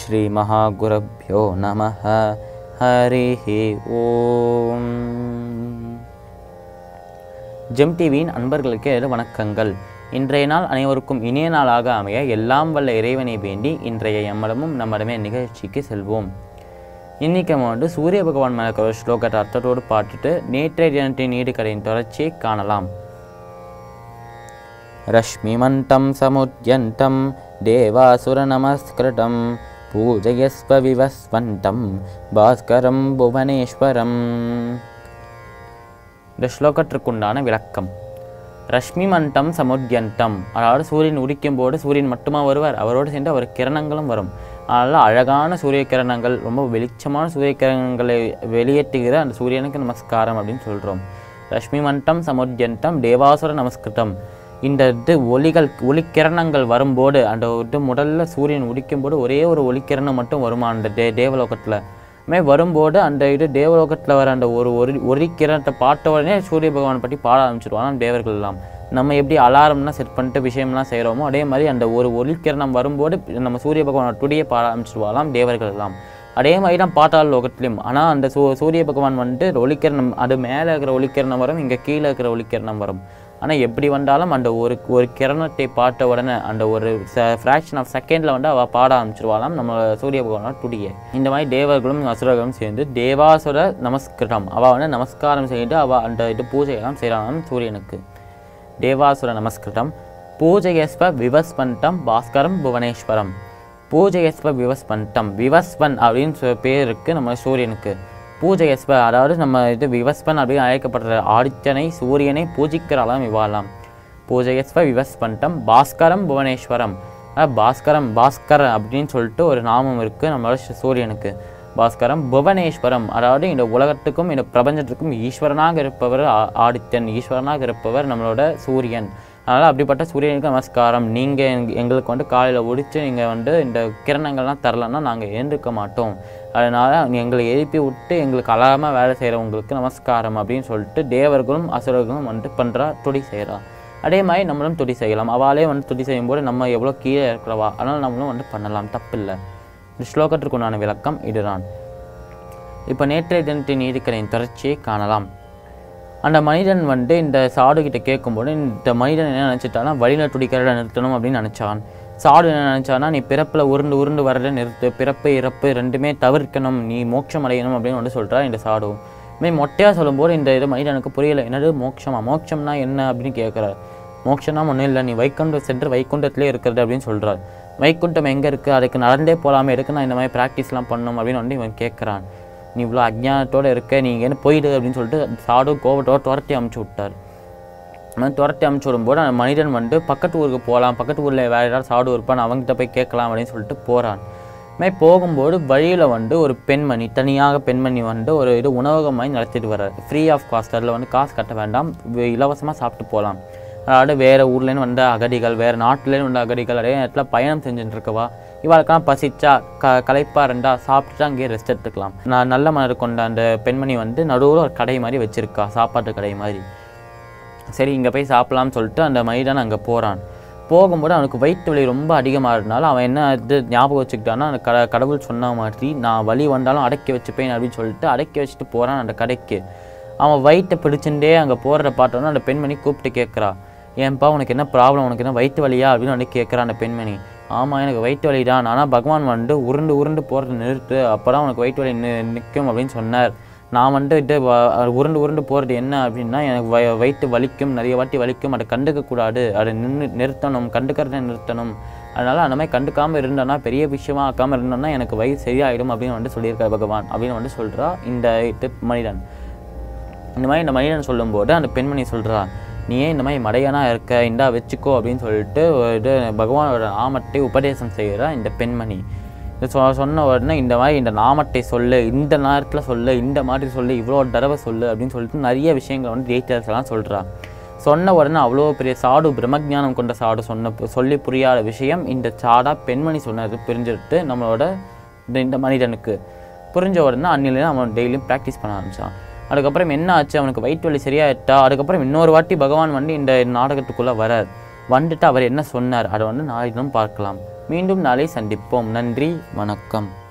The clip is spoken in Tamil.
ஸ்ரீமகாகுரப்யோ நம ஹரிஹி ஓம் ஜெம் டிவியின் அன்பர்களுக்கு எனது வணக்கங்கள் இன்றைய நாள் அனைவருக்கும் இனிய நாளாக அமைய எல்லாம் வல்ல இறைவனை வேண்டி இன்றைய எம்மடமும் நம்மடமே நிகழ்ச்சிக்கு செல்வோம் இன்னைக்கு நம்ம வந்து சூரிய பகவான் மேலே இருக்கிற ஒரு ஸ்லோகத்தை அர்த்தத்தோடு பாட்டுட்டு நேற்றைய தினத்தின் நீடுகடையின் தொடர்ச்சியை காணலாம் रश्मिमन्तं समुद्यन्तं देवासुरनमस्कृतं पूजयस्व विवस्वन्तं பாஸ்கரம் புவனேஸ்வரம் இந்த ஸ்லோகத்திற்குண்டான விளக்கம் ரஷ்மி மண்டம் சமுத்தியந்தம் அதாவது சூரியன் உதிக்கும் போது சூரியன் மட்டுமா வருவார் அவரோடு சேர்ந்து அவர் கிரணங்களும் வரும் அதனால் அழகான சூரிய கிரணங்கள் ரொம்ப வெளிச்சமான சூரிய கிரணங்களை வெளியேற்றுகிற அந்த சூரியனுக்கு நமஸ்காரம் அப்படின்னு சொல்கிறோம் ரஷ்மி மண்டம் சமுத்தியந்தம் தேவாசுர நமஸ்கிருதம் இந்த இது ஒளிகள் ஒளிக்கிரணங்கள் வரும்போது அந்த இது முதல்ல சூரியன் உதிக்கும்போது ஒரே ஒரு ஒளிக்கிரணம் மட்டும் வருமா அந்த தே தேவலோகத்தில் மே வரும்போது அந்த இது தேவலோகத்தில் வர அந்த ஒரு ஒரு ஒளிக்கிரணத்தை பார்த்த உடனே சூரிய பகவானை பற்றி பாட ஆரம்பிச்சிருவாங்க தேவர்கள் எல்லாம் நம்ம எப்படி அலாரம்லாம் செட் பண்ணிட்டு விஷயம்லாம் செய்கிறோமோ அதே மாதிரி அந்த ஒரு ஒளிக்கிரணம் வரும்போது நம்ம சூரிய பகவானோட துடியை பாட ஆரம்பிச்சிருவாங்களாம் தேவர்கள் எல்லாம் அதே மாதிரி தான் பாத்தாள் லோகத்துலேயும் ஆனால் அந்த சூ சூரிய பகவான் வந்துட்டு ஒளிக்கிரணம் அது மேலே இருக்கிற ஒளிக்கிரணம் வரும் இங்கே கீழே இருக்கிற ஒளிக்கிரணம் வரும் ஆனால் எப்படி வந்தாலும் அந்த ஒரு ஒரு கிரணத்தை பார்த்த உடனே அந்த ஒரு ஃப்ராக்ஷன் ஆஃப் செகண்டில் வந்து அவள் பாட ஆரம்பிச்சிருவாளாம் நம்ம சூரிய பகவானோட துடியை இந்த மாதிரி தேவர்களும் அசுரர்களும் சேர்ந்து தேவாசுர நமஸ்கிருதம் அவள் வந்து நமஸ்காரம் செய்து அவள் அந்த இது பூஜையெல்லாம் செய்கிறாங்க சூரியனுக்கு தேவாசுர நமஸ்கிருதம் பூஜையஸ்வ விவஸ்வந்தம் பாஸ்கரம் புவனேஸ்வரம் பூஜையஸ்வ விவஸ்வந்தம் விவஸ்வன் அப்படின்னு சொ- பேர் இருக்குது நம்ம சூரியனுக்கு பூஜையஸ்வ அதாவது நம்ம இது விவஸ்வன் அப்படின்னு அழைக்கப்படுற ஆதித்யனை சூரியனை பூஜிக்கிறாலாம் இவாலாம் பூஜையஸ்வ விவஸ்வந்தம் பாஸ்கரம் புவனேஸ்வரம் அதாவது பாஸ்கரம் பாஸ்கர் அப்படின்னு சொல்லிட்டு ஒரு நாமம் இருக்குது நம்மளோட சு- சூரியனுக்கு பாஸ்கரம் புவனேஸ்வரம் அதாவது இந்த உலகத்துக்கும் இந்த பிரபஞ்சத்துக்கும் ஈஸ்வரனாக இருப்பவர் ஆ- ஆதித்யன் ஈஸ்வரனாக இருப்பவர் நம்மளோட சூரியன் அதனால் அப்படிப்பட்ட சூரியனுக்கு நமஸ்காரம் நீங்கள் எங்களுக்கு வந்து காலையில் ஒடிச்சு நீங்கள் வந்து இந்த கிரணங்கள்லாம் தரலன்னா நாங்கள் எழுந்திருக்க மாட்டோம் அதனால் எங்களை எழுப்பி விட்டு எங்களுக்கு அழகாமல் வேலை செய்கிறவங்களுக்கு நமஸ்காரம் அப்படின்னு சொல்லிட்டு தேவர்களும் அசுரர்களும் வந்துட்டு பண்ணுறா துடி செய்கிறா அதே மாதிரி நம்மளும் துடி செய்யலாம் அவளே வந்து துடி செய்யும்போது நம்ம எவ்வளோ கீழே இருக்கிறவா அதனால் நம்மளும் வந்து பண்ணலாம் தப்பில்லை இந்த ஸ்லோகத்திற்குண்டான விளக்கம் இதுதான் இப்போ நேற்றைய தினத்தின் நீதிக்கரையின் தொடர்ச்சியை காணலாம் அந்த மனிதன் வந்து இந்த சாடு கிட்ட கேட்கும்போது இந்த மனிதன் என்ன நினச்சிட்டானா வழியில் துடிக்கிறத நிறுத்தணும் அப்படின்னு நினச்சான் சாடு என்ன நினச்சானா நீ பிறப்பில் உருண்டு உருண்டு வர்றதை நிறுத்து பிறப்பு இறப்பு ரெண்டுமே தவிர்க்கணும் நீ மோட்சம் அடையணும் அப்படின்னு வந்து சொல்கிறா இந்த சாடு மே மொட்டையாக சொல்லும்போது இந்த இது மனிதனுக்கு புரியலை என்னது மோட்சமா மோட்சம்னா என்ன அப்படின்னு கேட்குறாரு மோட்சம்னா ஒன்றும் இல்லை நீ வைகுண்ட சென்று வைகுண்டத்திலே இருக்கிறது அப்படின்னு சொல்கிறார் வைகுண்டம் எங்கே இருக்குது அதுக்கு நடந்தே போகலாமே எதுக்கு நான் இந்த மாதிரி ப்ராக்டிஸ்லாம் பண்ணணும் அப்படின்னு வந்து இவன் கேட்குறான் நீ இவ்வளோ அஜ்ஞானத்தோடு இருக்க நீ இங்கேருந்து போயிடு அப்படின்னு சொல்லிட்டு சாடு கோபத்தோட துரத்தி அமுச்சு விட்டார் அந்த மாதிரி துரத்தி அமுச்சு விடும்போது அந்த மனிதன் வந்து பக்கத்து ஊருக்கு போகலாம் பக்கத்து ஊரில் வேறு யாராவது சாடு இருப்பான் அவங்ககிட்ட போய் கேட்கலாம் அப்படின்னு சொல்லிட்டு போகிறான் மாதிரி போகும்போது வழியில் வந்து ஒரு பெண்மணி தனியாக பெண்மணி வந்து ஒரு இது உணவகம் மாதிரி நடத்திட்டு வர்றார் ஃப்ரீ ஆஃப் காஸ்ட் அதில் வந்து காசு கட்ட வேண்டாம் இலவசமாக சாப்பிட்டு போகலாம் அதாவது வேறு ஊர்லேருந்து வந்த அகதிகள் வேறு நாட்டிலேருந்து வந்த அகதிகள் அதே நேரத்தில் பயணம் செஞ்சுட்டு இருக்கவா இவாளுக்கெல்லாம் பசிச்சா க களைப்பா இருந்தா சாப்பிட்டுட்டு அங்கேயே ரெஸ்ட் எடுத்துக்கலாம் நான் நல்ல மனது கொண்ட அந்த பெண்மணி வந்து நடுவில் ஒரு கடை மாதிரி வச்சுருக்கா சாப்பாட்டு கடை மாதிரி சரி இங்கே போய் சாப்பிட்லாம்னு சொல்லிட்டு அந்த மனிதன் அங்கே போகிறான் போகும்போது அவனுக்கு வயிற்று வலி ரொம்ப அதிகமாக இருந்தாலும் அவன் என்ன இது ஞாபகம் வச்சுக்கிட்டான்னா அந்த கட கடவுள் சொன்ன மாதிரி நான் வலி வந்தாலும் அடக்கி வச்சுப்பேன் அப்படின்னு சொல்லிட்டு அடக்கி வச்சுட்டு போகிறான் அந்த கடைக்கு அவன் வயிற்றை பிடிச்சுட்டே அங்கே போகிறத பார்த்தோன்னா அந்த பெண்மணி கூப்பிட்டு கேட்குறா ஏன்பா உனக்கு என்ன ப்ராப்ளம் உனக்கு என்ன வயிற்று வலியா அப்படின்னு வந்து கேட்குறா அந்த பெண்மணி ஆமாம் எனக்கு வயிற்று வலி தான் ஆனால் பகவான் வந்து உருண்டு உருண்டு போகிறத நிறுத்து அப்போ தான் உனக்கு வயிற்று வலி நி நிற்கும் அப்படின்னு சொன்னார் நான் வந்து இது வ- உருண்டு உருண்டு போகிறது என்ன அப்படின்னா எனக்கு வய வயிற்று வலிக்கும் நிறைய வாட்டி வலிக்கும் அதை கண்டுக்க கூடாது அதை நின்று நிறுத்தணும் கண்டுக்கிறத நிறுத்தணும் அதனால் அந்த மாதிரி கண்டுக்காமல் இருந்தோன்னா பெரிய விஷயமா ஆக்காமல் இருந்தோன்னா எனக்கு வயிறு சரியாயிடும் அப்படின்னு வந்து சொல்லியிருக்கார் பகவான் அப்படின்னு வந்து சொல்கிறா இந்த இது மனிதன் இந்த மாதிரி இந்த மனிதன் சொல்லும்போது அந்த பெண்மணி சொல்கிறா நீ ஏன் இந்த மாதிரி மடையனா இருக்க இந்தா வச்சுக்கோ அப்படின்னு சொல்லிட்டு ஒரு இது பகவானோட நாமத்தை உபதேசம் செய்கிறா இந்த பெண்மணி இது சொ சொன்ன உடனே இந்த மாதிரி இந்த நாமத்தை சொல்லு இந்த நேரத்தில் சொல்லு இந்த மாதிரி சொல்லு இவ்வளோ தடவை சொல்லு அப்படின்னு சொல்லிட்டு நிறைய விஷயங்களை வந்து டீட்டெயில்ஸ் எல்லாம் சொல்கிறா சொன்ன உடனே அவ்வளோ பெரிய சாடு பிரம்மஜானம் கொண்ட சாடு சொன்ன சொல்லி புரியாத விஷயம் இந்த சாடா பெண்மணி சொன்னது புரிஞ்சுட்டு நம்மளோட இந்த இந்த மனிதனுக்கு புரிஞ்ச உடனே அன்னிலேருந்து அவன் டெய்லியும் ப்ராக்டிஸ் பண்ண ஆரம்பிச்சான் அதுக்கப்புறம் என்ன ஆச்சு அவனுக்கு வயிற்று வலி சரியாயிட்டா அதுக்கப்புறம் இன்னொரு வாட்டி பகவான் வந்து இந்த நாடகத்துக்குள்ளே வரார் வந்துட்டு அவர் என்ன சொன்னார் அதை வந்து நாளை தினம் பார்க்கலாம் மீண்டும் நாளை சந்திப்போம் நன்றி வணக்கம்